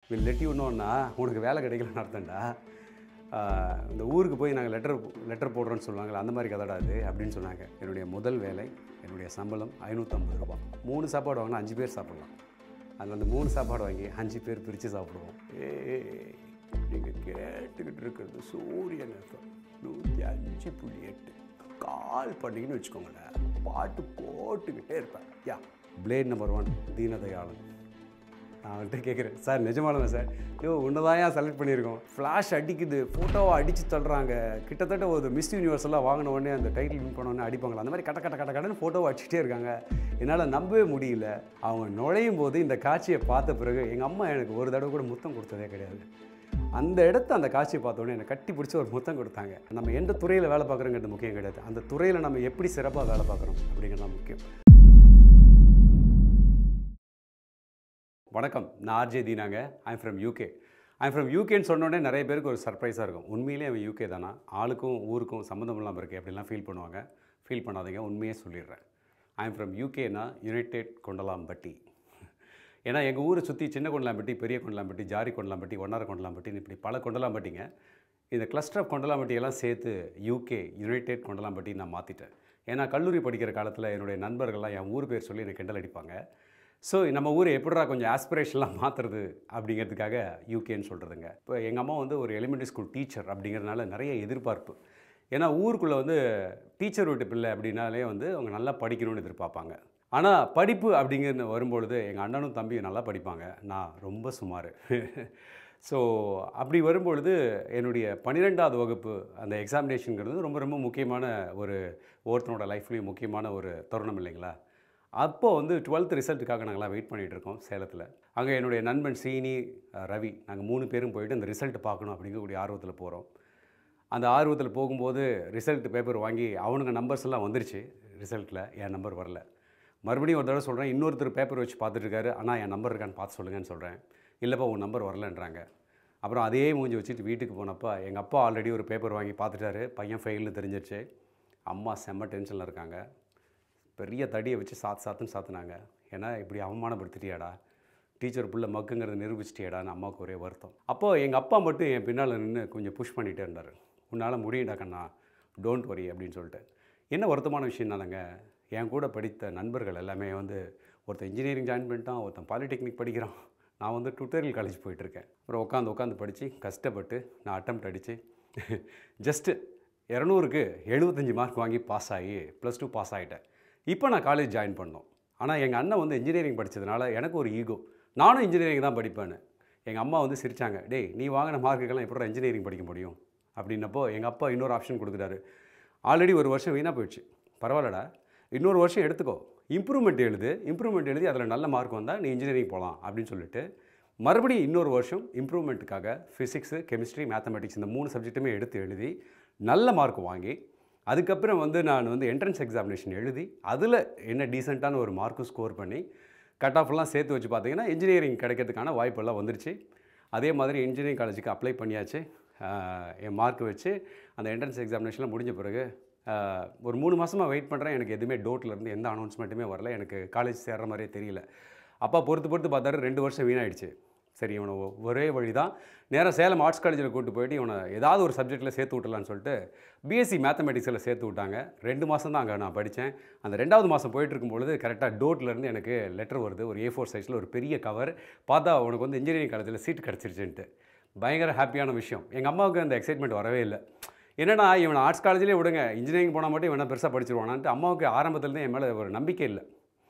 Will let you நோன்னா உனக்கு வேலை கிடைக்கலன்னு அர்த்தம்டா ஆஹ் இந்த ஊருக்கு போய் நாங்கள் லெட்டர் லெட்டர் போடுறோன்னு சொல்லுவாங்கல்ல அந்த மாதிரி கதடா அது அப்படின்னு சொன்னாங்க என்னுடைய முதல் வேலை என்னுடைய சம்பளம் ஐநூற்றம்பது ரூபாய் மூணு சாப்பாடு வாங்கினா அஞ்சு பேர் சாப்பிட்லாம் அதில் அந்த மூணு சாப்பாடு வாங்கி அஞ்சு பேர் பிரித்து சாப்பிடுவோம் ஏய் நீங்கள் கேட்டுக்கிட்டு இருக்கிறது சூரியன் எஃப்எம் நூற்றி அஞ்சு புள்ளி எட்டு கால் பண்ணிங்கன்னு வச்சுக்கோங்களேன் பாட்டு போட்டுக்கிட்டே இருப்பேன் யா பிளேட் நம்பர் ஒன் தீனதயாளன் நான் வந்துட்டு கேட்குறேன் சார் நிஜமானதா சார் ஐயோ உன்னை தான் ஏன் செலக்ட் பண்ணியிருக்கோம் ஃப்ளாஷ் அடிக்குது ஃபோட்டோவை அடித்து தள்ளுறாங்க கிட்டத்தட்ட ஒரு மிஸ் யூனிவர்ஸ் எல்லாம் வாங்கின உடனே அந்த டைட்டில் வின் பண்ண உடனே அடிப்பாங்களா அந்த மாதிரி கட்ட கட்ட கட்ட கடன்னு ஃபோட்டோவை அடிச்சுட்டே இருக்காங்க என்னால் நம்பவே முடியல அவங்க நுழையும் போது இந்த காட்சியை பார்த்த பிறகு எங்கள் அம்மா எனக்கு ஒரு தடவை கூட முத்தம் கொடுத்ததே கிடையாது அந்த இடத்த அந்த காட்சியை பார்த்த உடனே என்னை கட்டி பிடிச்சி ஒரு முத்தம் கொடுத்தாங்க நம்ம எந்த துறையில் வேலை பார்க்குறோங்கிறது முக்கியம் கிடையாது அந்த துறையில் நம்ம எப்படி சிறப்பாக வேலை பார்க்குறோம் அப்படிங்கிறது தான் முக்கியம் வணக்கம் நான் ஆர்ஜே தீனாங்க I'm from UK I'm from யூகேன்னு சொன்னோடனே நிறைய பேருக்கு ஒரு சர்ப்ரைஸாக இருக்கும் உண்மையிலே அவன் யூகே தானா ஆளுக்கும் ஊருக்கும் சம்மந்தம் இல்லாமல் இருக்கே அப்படிலாம் ஃபீல் பண்ணுவாங்க ஃபீல் பண்ணாதீங்க உண்மையே சொல்லிடுறேன் ஐம் ஃப்ரம் யூகேனா யுனைடெட் கொண்டலாம்பட்டி ஏன்னா எங்கள் ஊரை சுற்றி சின்ன கொண்டலாம்பட்டி பெரிய கொண்டலாம்பட்டி ஜாரி கொண்டலாம்பட்டி ஒன்னார கொண்டலாம்பட்டின்னு இப்படி பல கொண்டலாம்பட்டிங்க இந்த கிளஸ்டர் ஆஃப் கொண்டலாம்பட்டியெல்லாம் சேர்த்து யூகே யுனைடெட் கொண்டலாம்பட்டி நான் மாற்றிட்டேன் ஏன்னா கல்லூரி படிக்கிற காலத்தில் என்னுடைய நண்பர்கள்லாம் என் ஊர் பேர் சொல்லி எனக்கு கிண்டல் அடிப்பாங்க ஸோ நம்ம ஊரை எப்படிடா கொஞ்சம் ஆஸ்பிரேஷன்லாம் மாற்றுறது அப்படிங்கிறதுக்காக யூகேன்னு சொல்கிறதுங்க இப்போ எங்கள் அம்மா வந்து ஒரு எலிமெண்ட்ரி ஸ்கூல் டீச்சர் அப்படிங்கிறதுனால நிறைய எதிர்பார்ப்பு ஏன்னா ஊருக்குள்ளே வந்து டீச்சர் வீட்டு பிள்ளை அப்படின்னாலே வந்து அவங்க நல்லா படிக்கணும்னு எதிர்பார்ப்பாங்க ஆனால் படிப்பு அப்படிங்கிறது வரும்பொழுது எங்கள் அண்ணனும் தம்பியும் நல்லா படிப்பாங்க நான் ரொம்ப சுமார் ஸோ அப்படி வரும்பொழுது என்னுடைய பன்னிரெண்டாவது வகுப்பு அந்த எக்ஸாமினேஷனுங்கிறது ரொம்ப ரொம்ப முக்கியமான ஒரு ஒருத்தனோட லைஃப்லேயும் முக்கியமான ஒரு தருணம் இல்லைங்களா அப்போ வந்து டுவெல்த் ரிசல்ட்டுக்காக நாங்களாம் வெயிட் பண்ணிகிட்டு இருக்கோம் சேலத்தில் அங்கே என்னுடைய நண்பன் சீனி அஹ், ரவி நாங்கள் மூணு பேரும் போயிட்டு அந்த ரிசல்ட் பார்க்கணும் அப்படிங்கக்கூடிய ஆர்வத்தில் போகிறோம் அந்த ஆர்வத்தில் போகும்போது ரிசல்ட் பேப்பர் வாங்கி அவனுங்க நம்பர்ஸ் எல்லாம் வந்துருச்சு ரிசல்ட்டில் என் நம்பர் வரல மறுபடியும் ஒரு தடவை சொல்கிறேன் இன்னொருத்தர் பேப்பர் வச்சு பார்த்துட்டு இருக்காரு ஆனால் என் நம்பர் இருக்கான்னு பார்த்து சொல்லுங்கன்னு சொல்கிறேன் இல்லைப்பா உன் நம்பர் வரலன்றாங்க அப்புறம் அதே மூஞ்சி வச்சுட்டு வீட்டுக்கு போனப்போ எங்கள் அப்பா ஆல்ரெடி ஒரு பேப்பர் வாங்கி பார்த்துட்டாரு பையன் ஃபெயில்னு தெரிஞ்சிருச்சு அம்மா செம்ம டென்ஷனில் இருக்காங்க பெரிய தடியை வச்சு சாத்து சாத்துன்னு சாத்துனாங்க ஏன்னா இப்படி அவமானப்படுத்திட்டியாடா டீச்சர் புள்ள மக்குங்கிறத நிரூபிச்சிட்டியாடான்னு அம்மாவுக்கு ஒரே வருத்தம் அப்போது எங்கள் அப்பா மட்டும் என் பின்னால் நின்று கொஞ்சம் புஷ் பண்ணிகிட்டே இருந்தார் உன்னால் முடியும்டா கண்ணா டோன்ட் வரி அப்படின்னு சொல்லிட்டு என்ன வருத்தமான விஷயம்னாலங்க என் கூட படித்த நண்பர்கள் எல்லாமே வந்து ஒருத்தன் இன்ஜினியரிங் ஜாயின் பண்ணிட்டான் ஒருத்தன் பாலிடெக்னிக் படிக்கிறான் நான் வந்து டுட்டோரியல் காலேஜ் போயிட்டுருக்கேன் அப்புறம் உட்காந்து உட்காந்து படித்து கஷ்டப்பட்டு நான் அட்டம் அடித்து ஜஸ்ட்டு இரநூறுக்கு எழுபத்தஞ்சி மார்க் வாங்கி பாஸ் ஆகி ப்ளஸ் டூ பாஸ் ஆகிட்டேன் இப்போ நான் காலேஜ் ஜாயின் பண்ணோம் ஆனால் எங்கள் அண்ணன் வந்து இன்ஜினியரிங் படித்ததுனால எனக்கு ஒரு ஈகோ நானும் இன்ஜினியரிங் தான் படிப்பேன்னு எங்கள் அம்மா வந்து சிரிச்சாங்க டேய் நீ வாங்கின மார்க்குக்கெல்லாம் எப்படி இன்ஜினியரிங் படிக்க முடியும் அப்படின்னப்போ எங்கள் அப்பா இன்னொரு ஆப்ஷன் கொடுத்துட்டாரு ஆல்ரெடி ஒரு வருஷம் வீணாக போயிடுச்சு பரவாயில்லடா இன்னொரு வருஷம் எடுத்துக்கோ இம்ப்ரூவ்மெண்ட் எழுது இம்ப்ரூவ்மெண்ட் எழுதி அதில் நல்ல மார்க் வந்தால் நீ இன்ஜினியரிங் போகலாம் அப்படின்னு சொல்லிட்டு மறுபடியும் இன்னொரு வருஷம் இம்ப்ரூவ்மெண்ட்டுக்காக ஃபிசிக்ஸு கெமிஸ்ட்ரி மேத்தமெட்டிக்ஸ் இந்த மூணு சப்ஜெக்ட்டுமே எடுத்து எழுதி நல்ல மார்க் வாங்கி அதுக்கப்புறம் வந்து நான் வந்து என்ட்ரன்ஸ் எக்ஸாமினேஷன் எழுதி அதில் என்ன டீசெண்டான ஒரு மார்க்கும் ஸ்கோர் பண்ணி கட் ஆஃப்லாம் சேர்த்து வச்சு பார்த்தீங்கன்னா இன்ஜினியரிங் கிடைக்கிறதுக்கான வாய்ப்பெல்லாம் வந்துருச்சு அதே மாதிரி இன்ஜினியரிங் காலேஜுக்கு அப்ளை பண்ணியாச்சு ஆஹ் என் மார்க் வச்சு அந்த என்ட்ரன்ஸ் எக்ஸாமினேஷன்லாம் முடிஞ்ச பிறகு ஆஹ் ஒரு மூணு மாதமாக வெயிட் பண்ணுறேன் எனக்கு எதுவுமே டோட்டில் இருந்து எந்த அனௌன்ஸ்மெண்ட்டுமே வரல எனக்கு காலேஜ் சேர்ற மாதிரியே தெரியல அப்பா பொறுத்து பொறுத்து பார்த்தாரு ரெண்டு வருஷம் வீணாயிடுச்சு சரி இவனை ஒ- ஒரே வழி தான் நேராக சேலம் ஆர்ட்ஸ் காலேஜில் கூட்டு போயிட்டு இவனை ஏதாவது ஒரு சப்ஜெக்ட்டில் சேர்த்து விட்டலான்னு சொல்லிட்டு பிஎஸ்சி மேத்தமெட்டிக்ஸில் சேர்த்து விட்டாங்க ரெண்டு மாதம் தான் அங்கே நான் படித்தேன் அந்த ரெண்டாவது மாதம் போயிட்டு இருக்கும்பொழுது கரெக்டாக டோட்லேருந்து எனக்கு லெட்டர் வருது ஒரு ஏ ஃபோர் சைஸில் ஒரு பெரிய கவர் பார்த்தா உனக்கு வந்து இன்ஜினியரிங் காலேஜில் சீட் கிடச்சிருச்சுன்ட்டு பயங்கர ஹாப்பியான விஷயம் எங்கள் அம்மாவுக்கு அந்த எக்ஸைட்மெண்ட் வரவே இல்லை என்னடா இவனை ஆர்ட்ஸ் காலேஜ்லேயே விடுங்க இன்ஜினியரிங் போனால் மட்டும் இவனை பெருசாக படிச்சிருவானான்ட்டு அம்மாவுக்கு ஆரம்பத்துலேருந்து என் மேலே ஒரு நம்பிக்கை இல்லை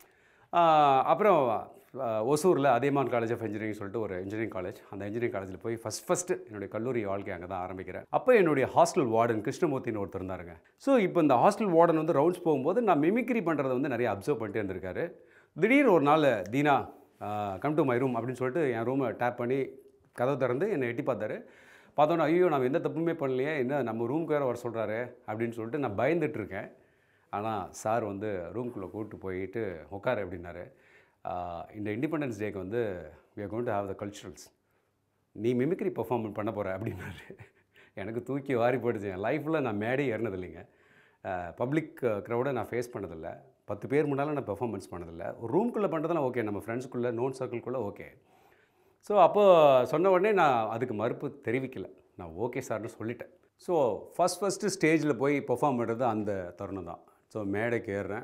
ஆஹ் அப்புறம் ஆஹ் ஒசூரில் அதியமான் காலேஜ் ஆஃப் இன்ஜினியரிங் சொல்லிட்டு ஒரு இன்ஜினியரிங் காலேஜ் அந்த இன்ஜினியரிங் காலேஜில் போய் ஃபஸ்ட் ஃபஸ்ட்டு என்னுடைய கல்லூரி வாழ்க்கை அங்கே தான் ஆரம்பிக்கிறேன் அப்போ என்னுடைய ஹாஸ்டல் வார்டன் கிருஷ்ணமூர்த்தின்னு ஒருத்தர் இருந்தாருங்க ஸோ இப்போ இந்த ஹாஸ்டல் வார்டன் வந்து ரவுண்ட்ஸ் போகும்போது நான் மிமிக்ரி பண்ணுறதை வந்து நிறைய அப்சர்வ் பண்ணிட்டே இருந்திருக்காரு திடீர்னு ஒரு நாள் Deena come to my room அப்படின்னு சொல்லிட்டு என் ரூமை டேப் பண்ணி கதவை திறந்து என்னை எட்டி பார்த்தாரு பார்த்தோன்னா ஐயோ நான் எந்த தப்புமே பண்ணலையே என்ன நம்ம ரூம்க்கு வேறு வர சொல்கிறாரு அப்படின்னு சொல்லிட்டு நான் பயந்துட்டு இருக்கேன் ஆனால் சார் வந்து ரூம்குள்ளே கூப்பிட்டு போயிட்டு உட்காரு அப்படின்னாரு ஆஹ் இந்த இண்டிபெண்டன்ஸ் டேக்கு வந்து we are going to have the culturals நீ மிமிக்ரி பெர்ஃபார்மன்ஸ் பண்ண போகிற அப்படின்னாரு எனக்கு தூக்கி வாரி போட்டுச்சு என் லைஃப்பில் நான் மேடே ஏறினது இல்லைங்க பப்ளிக் க்ரௌடை நான் ஃபேஸ் பண்ணதில்லை பத்து பேர் முன்னால் நான் பெர்ஃபார்மன்ஸ் பண்ணதில்லை ஒரு ரூம்குள்ளே பண்ணுறதெல்லாம் ஓகே நம்ம ஃப்ரெண்ட்ஸ்குள்ளே நோன் சர்க்கிள்குள்ளே ஓகே ஸோ அப்போ சொன்ன உடனே நான் அதுக்கு மறுப்பு தெரிவிக்கல நான் ஓகே சார்னு சொல்லிட்டேன் ஸோ ஃபஸ்ட் ஃபஸ்ட்டு ஸ்டேஜில் போய் பெர்ஃபார்ம் பண்ணுறது அந்த தருணம் தான் ஸோ மேடைக்கு ஏறுறேன்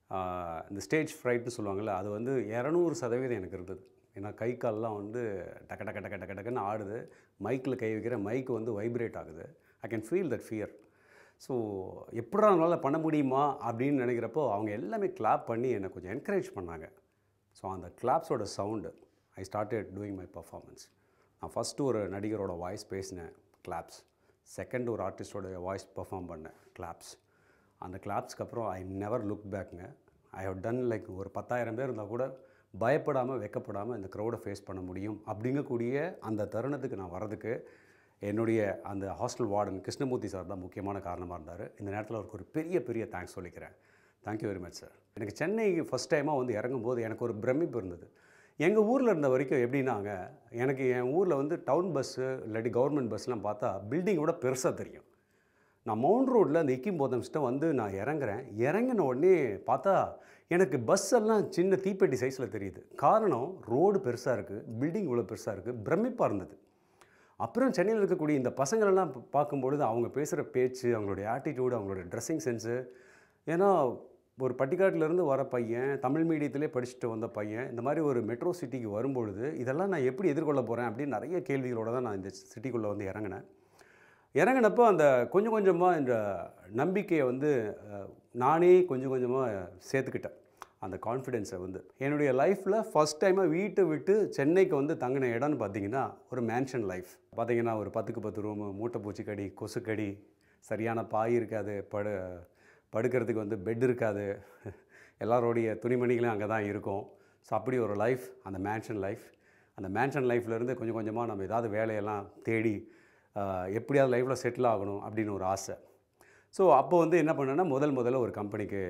ஆஹ் இந்த ஸ்டேஜ் ஃப்ரைட்னு சொல்லுவாங்கள்ல அது வந்து இரநூறு சதவீதம் எனக்கு இருந்தது ஏன்னா கை கால்லாம் வந்து டக்க டக்க டக்க டக்க டக்குன்னு ஆடுது மைக்கில் கை வைக்கிற மைக்கு வந்து வைப்ரேட் ஆகுது I can feel that fear so எப்படா நம்மளால் பண்ண முடியுமா அப்படின்னு நினைக்கிறப்போ அவங்க எல்லாமே கிளாப் பண்ணி என்னை கொஞ்சம் என்கரேஜ் பண்ணாங்க ஸோ அந்த கிளாப்ஸோட sound I started doing my performance நான் ஃபஸ்ட்டு ஒரு நடிகரோட வாய்ஸ் பேசினேன் கிளாப்ஸ் செகண்ட் ஒரு ஆர்டிஸ்டோட வாய்ஸ் பெர்ஃபார்ம் பண்ணேன் கிளாப்ஸ் அந்த கிளாப்ஸ்க்கு அப்புறம் ஐ நெவர் லுக் பேக்குங்க ஐ ஹவ் டன் லைக் ஒரு பத்தாயிரம் பேர் இருந்தால் கூட பயப்படாமல் வெக்கப்படாமல் இந்த க்ரௌடை ஃபேஸ் பண்ண முடியும் அப்படிங்கக்கூடிய அந்த தருணத்துக்கு நான் வரதுக்கு என்னுடைய அந்த ஹாஸ்டல் வார்டன் கிருஷ்ணமூர்த்தி சார் தான் முக்கியமான காரணமாக இருந்தார் இந்த நேரத்தில் அவருக்கு ஒரு பெரிய பெரிய தேங்க்ஸ் சொல்லிக்கிறேன் தேங்க்யூ வெரி மச் சார் எனக்கு சென்னை ஃபஸ்ட் டைமாக வந்து இறங்கும்போது எனக்கு ஒரு பிரமிப்பு இருந்தது எங்கள் ஊரில் இருந்த வரைக்கும் எப்படின்னாங்க எனக்கு என் ஊரில் வந்து டவுன் பஸ்ஸு இல்லாட்டி கவர்மெண்ட் பஸ்லாம் பார்த்தா பில்டிங்கை விட பெருசாக தெரியும் நான் மவுண்ட் ரோட்டில் அந்த இக்கிம் போதம்ஸ்ட்ட வந்து நான் இறங்குறேன் இறங்கின உடனே பார்த்தா எனக்கு பஸ் எல்லாம் சின்ன தீப்பெட்டி சைஸில் தெரியுது காரணம் ரோடு பெருசாக இருக்குது பில்டிங் இவ்வளோ பெருசாக இருக்குது பிரமிப்பாக இருந்தது அப்புறம் சென்னையில் இருக்கக்கூடிய இந்த பசங்களெல்லாம் பா- பார்க்கும்பொழுது அவங்க பேசுகிற பேச்சு அவங்களுடைய ஆட்டிடியூடு அவங்களுடைய ட்ரெஸ்ஸிங் சென்ஸு ஏன்னா ஒரு பட்டிக்காட்டிலேருந்து வர பையன் தமிழ் மீடியத்திலே படிச்சுட்டு வந்த பையன் இந்த மாதிரி ஒரு மெட்ரோ சிட்டிக்கு வரும்பொழுது இதெல்லாம் நான் எப்படி எதிர்கொள்ள போகிறேன் அப்படின்னு நிறைய கேள்விகளோட தான் நான் இந்த சிட்டிக்குள்ளே வந்து இறங்கினேன் இறங்கினப்போ அந்த கொஞ்சம் கொஞ்சமாக இந்த நம்பிக்கையை வந்து அஹ், நானே கொஞ்சம் கொஞ்சமாக சேர்த்துக்கிட்டேன் அந்த கான்ஃபிடென்ஸை வந்து என்னுடைய லைஃப்பில் ஃபஸ்ட் டைமாக வீட்டை விட்டு சென்னைக்கு வந்து தங்கின இடம்னு பார்த்தீங்கன்னா ஒரு மேன்ஷன் லைஃப் பார்த்தீங்கன்னா ஒரு பத்துக்கு பத்து ரூமு மூட்டை பூச்சிக்கடி கொசுக்கடி சரியான பாய் இருக்காது படு படுக்கிறதுக்கு வந்து பெட் இருக்காது எல்லாரோடைய துணிமணிகளும் அங்கே தான் இருக்கும் ஸோ அப்படி ஒரு லைஃப் அந்த மேன்ஷன் லைஃப் அந்த மேன்ஷன் லைஃப்லேருந்து கொஞ்சம் கொஞ்சமாக நம்ம ஏதாவது வேலையெல்லாம் தேடி ஆஹ், எப்படியாவது லைஃப்பில் செட்டில் ஆகணும் அப்படின்னு ஒரு ஆசை ஸோ அப்போ வந்து என்ன பண்ணேன்னா முதல் முதல்ல ஒரு கம்பெனிக்கு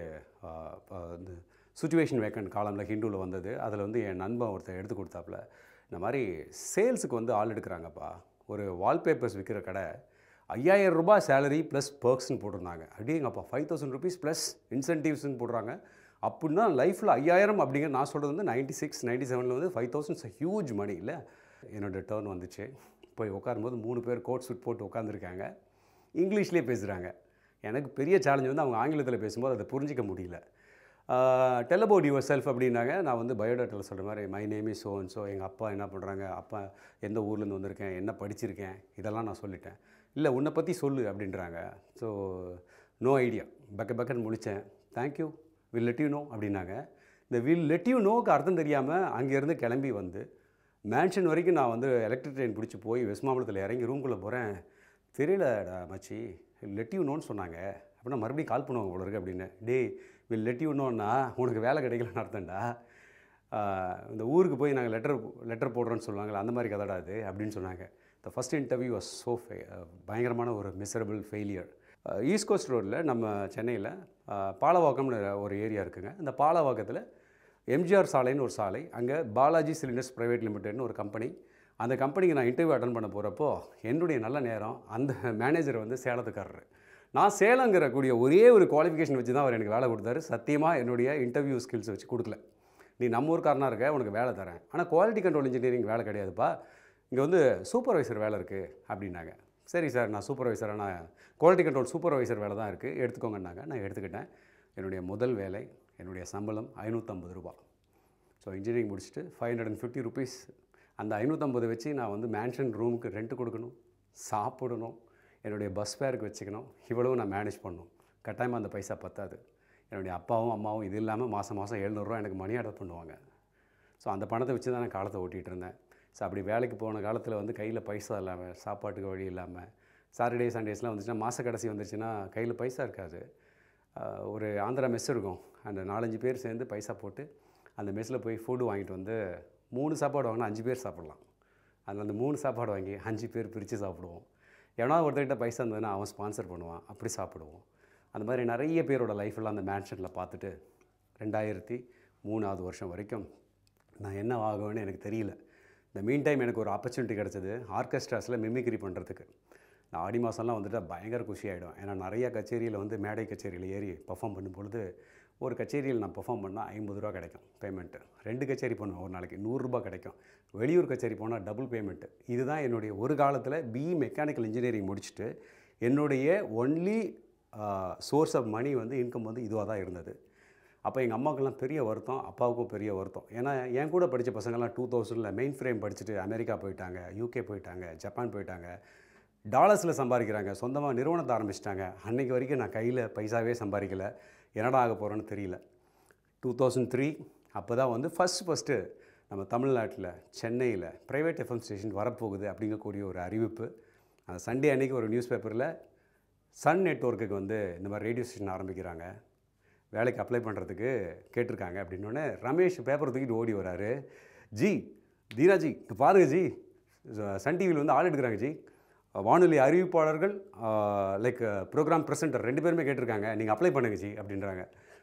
வந்து சுச்சுவேஷன் வேக்கன்ட் காலமில் ஹிந்துவில் வந்தது அதில் வந்து என் நண்பன் ஒருத்தர் எடுத்து கொடுத்தாப்புல இந்த மாதிரி சேல்ஸுக்கு வந்து ஆள் எடுக்கிறாங்கப்பா ஒரு வால்பேப்பர்ஸ் விற்கிற கடை ஐயாயிரம் ரூபாய் சேலரி ப்ளஸ் பர்க்ஸ்னு போட்டிருந்தாங்க அப்படியேங்கப்பா ஃபைவ் தௌசண்ட் ருபீஸ் ப்ளஸ் இன்சென்டிவ்ஸ்னு போடுறாங்க அப்படின்னா லைஃப்பில் ஐயாயிரம் அப்படிங்கிற நான் சொல்கிறது வந்து நைன்ட்டி சிக்ஸ் நைன்ட்டி செவனில் வந்து ஃபைவ் தௌசண்ட்ஸ் ஹியூஜ் மணி இல்லை என்னோட டேர்ன் வந்துச்சு போய் உட்காரும்போது மூணு பேர் கோட் சூட் போட்டு உட்காந்துருக்காங்க இங்கிலீஷ்லேயே பேசுகிறாங்க எனக்கு பெரிய சேலஞ்ச் வந்து அவங்க ஆங்கிலத்தில் பேசும்போது அதை புரிஞ்சிக்க முடியல டெல் அபவுட் யுவர் செல்ஃப் அப்படின்னாங்க நான் வந்து பயோடேட்டாவில் சொல்கிற மாதிரி my name is so and so எங்கள் அப்பா என்ன பண்ணுறாங்க அப்பா எந்த ஊர்லேருந்து வந்திருக்கேன் என்ன படிச்சிருக்கேன் இதெல்லாம் நான் சொல்லிட்டேன் இல்லை உன்னை பற்றி சொல்லு அப்படின்றாங்க ஸோ நோ ஐடியா பக்க பக்கன்னு முழித்தேன் thank you will let you know அப்படின்னாங்க இந்த வில் லெட் யூ நோக்கு அர்த்தம் தெரியாமல் அங்கேருந்து கிளம்பி வந்து மேன்ஷன் வரைக்கும் நான் வந்து எலக்ட்ரிக் ட்ரெயின் பிடிச்சி போய் வெஸ்ட் மாம்பலத்தில் இறங்கி ரூம்குள்ளே போகிறேன் தெரியலடா மச்சி லெட் யூ நோன்னு சொன்னாங்க அப்படின்னா மறுபடியும் கால் பண்ணுவாங்க போல இருக்கு அப்படின்னு டேய் வில் லெட் யூ நோன்னா உனக்கு வேலை கிடைக்கலன்னு அர்த்தம்டா ஆஹ் இந்த ஊருக்கு போய் நாங்கள் லெட்டர் லெட்டர் போடுறோன்னு சொல்லுவாங்கல்ல அந்த மாதிரி கதடா அது அப்படின்னு சொன்னாங்க the first interview was so ஃபே பயங்கரமான ஒரு மிசரபிள் ஃபெயிலியர் ஈஸ்ட் கோஸ்ட் ரோட்டில் நம்ம சென்னையில் பாலவாக்கம்னு ஒரு ஏரியா இருக்குங்க அந்த பாலவாக்கத்தில் எம்ஜிஆர் சாலைன்னு ஒரு சாலை அங்கே பாலாஜி சிலிண்டர்ஸ் ப்ரைவேட் லிமிடெட்னு ஒரு கம்பெனி அந்த கம்பெனிக்கு நான் இன்டர்வியூ அட்டன் பண்ண போகிறப்போ என்னுடைய நல்ல நேரம் அந்த மேனேஜர் வந்து சேலத்துக்காரரு நான் சேலங்கிற கூடிய ஒரே ஒரு குவாலிஃபிகேஷன் வச்சு தான் அவர் எனக்கு வேலை கொடுத்தாரு சத்தியமாக என்னுடைய இன்டர்வியூ ஸ்கில்ஸ் வச்சு கொடுக்கல நீ நம்ம ஊர்க்காரனாக இருக்க உனக்கு வேலை தரேன் ஆனால் குவாலிட்டி கண்ட்ரோல் இன்ஜினியரிங் வேலை கிடையாதுப்பா இங்கே வந்து சூப்பர்வைசர் வேலை இருக்குது அப்படின்னாங்க சரி சார் நான் சூப்பர்வைசராக நான் குவாலிட்டி கண்ட்ரோல் சூப்பர்வைசர் வேலை தான் இருக்குது எடுத்துக்கோங்கன்னாங்க நான் எடுத்துக்கிட்டேன் என்னுடைய முதல் வேலை என்னுடைய சம்பளம் ஐநூற்றம்பது ரூபா ஸோ இன்ஜினியரிங் முடிச்சுட்டு five hundred and fifty rupees அந்த ஐநூற்றம்பது வச்சு நான் வந்து மேன்ஷன் ரூமுக்கு ரெண்ட் கொடுக்கணும் சாப்பிடணும் என்னுடைய பஸ் ஃபேருக்கு வச்சுக்கணும் இவ்வளவு நான் மேனேஜ் பண்ணணும் கட்டாயமாக அந்த பைசா பத்தாது என்னுடைய அப்பாவும் அம்மாவும் இது இல்லாமல் மாதம் மாதம் எழுநூறுரூவா எனக்கு மணி ஆர்டர் பண்ணுவாங்க ஸோ அந்த பணத்தை வச்சு தான் நான் காலத்தை ஓட்டிகிட்டு இருந்தேன் ஸோ அப்படி வேலைக்கு போன காலத்தில் வந்து கையில் பைசா இல்லாமல் சாப்பாட்டுக்கு வழி இல்லாமல் சாட்டர்டே சண்டேஸ்லாம் வந்துச்சுன்னா மாத கடைசி வந்துச்சுன்னா கையில் பைசா இருக்காது ஆஹ் ஒரு ஆந்திரா மெஸ் இருக்கும் அந்த நாலஞ்சு பேர் சேர்ந்து பைசா போட்டு அந்த மெஸ்ஸில் போய் ஃபுட்டு வாங்கிட்டு வந்து மூணு சாப்பாடு வாங்கினா அஞ்சு பேர் சாப்பிட்லாம் அதில் அந்த மூணு சாப்பாடு வாங்கி அஞ்சு பேர் பிரித்து சாப்பிடுவோம் எவனா ஒருத்தர்கிட்ட பைசா இருந்ததுன்னா அவன் ஸ்பான்சர் பண்ணுவான் அப்படி சாப்பிடுவோம் அந்த மாதிரி நிறைய பேரோட லைஃப்லாம் அந்த மேன்ஷனில் பார்த்துட்டு ரெண்டாயிரத்தி மூணாவது வருஷம் வரைக்கும் நான் என்ன ஆகுவேன்னு எனக்கு தெரியல இந்த மீன் டைம் எனக்கு ஒரு ஆப்பர்ச்சுனிட்டி கிடச்சிது ஆர்கெஸ்ட்ராஸில் மிமிக்ரி பண்ணுறதுக்கு நான் ஆடி மாதம்லாம் வந்துட்டு பயங்கர குஷி ஆகிடும் ஏன்னா நிறைய கச்சேரியில் வந்து மேடை கச்சேரியில் ஏறி பர்ஃபார்ம் பண்ணும் பொழுது ஒரு கச்சேரியில் நான் பெர்ஃபார்ம் பண்ணால் ஐம்பது ரூபா கிடைக்கும் பேமெண்ட்டு ரெண்டு கச்சேரி பண்ணுவேன் ஒரு நாளைக்கு நூறுரூபா கிடைக்கும் வெளியூர் கச்சேரி போனால் டபுள் பேமெண்ட்டு இதுதான் என்னுடைய ஒரு காலத்தில் பிஇ மெக்கானிக்கல் இன்ஜினியரிங் முடிச்சுட்டு என்னுடைய ஒன்லி சோர்ஸ் ஆஃப் மணி வந்து இன்கம் வந்து இதுவாக தான் இருந்தது அப்போ எங்கள் அம்மாவுக்கெல்லாம் பெரிய வருத்தம் அப்பாவுக்கும் பெரிய வருத்தம் ஏன்னா என் கூட படித்த பசங்கள்லாம் டூ தௌசண்டில் மெயின் ஃப்ரேம் படிச்சுட்டு அமெரிக்கா போயிட்டாங்க யூகே போயிட்டாங்க ஜப்பான் போயிட்டாங்க டாலர்ஸில் சம்பாதிக்கிறாங்க சொந்தமாக நிறுவனத்தை ஆரம்பிச்சிட்டாங்க அன்னைக்கு வரைக்கும் நான் கையில் பைசாவே சம்பாதிக்கல என்னடா ஆக போகிறேன்னு தெரியல டூ தௌசண்ட் த்ரீ அப்போ தான் வந்து ஃபஸ்ட் ஃபஸ்ட்டு நம்ம தமிழ்நாட்டில் சென்னையில் ப்ரைவேட் எஃப்எம் ஸ்டேஷன் வரப்போகுது அப்படிங்கக்கூடிய ஒரு அறிவிப்பு அந்த சண்டே அன்னைக்கு ஒரு நியூஸ் பேப்பரில் சன் நெட்ஒர்க்குக்கு வந்து இந்த மாதிரி ரேடியோ ஸ்டேஷன் ஆரம்பிக்கிறாங்க வேலைக்கு அப்ளை பண்ணுறதுக்கு கேட்டிருக்காங்க அப்படின்னோடனே ரமேஷ் பேப்பர் தூக்கிட்டு ஓடி வராரு ஜி தீராஜி இங்க பாருங்க ஜி சன் டிவியில் வந்து ஆள் எடுக்கிறாங்க ஜி வானொலி அறிவிப்பாளர்கள் லைக் ப்ரோக்ராம் ப்ரெசென்டர் ரெண்டு பேருமே கேட்டிருக்காங்க நீங்கள் அப்ளை பண்ணுங்க ஜி அப்படின்றாங்க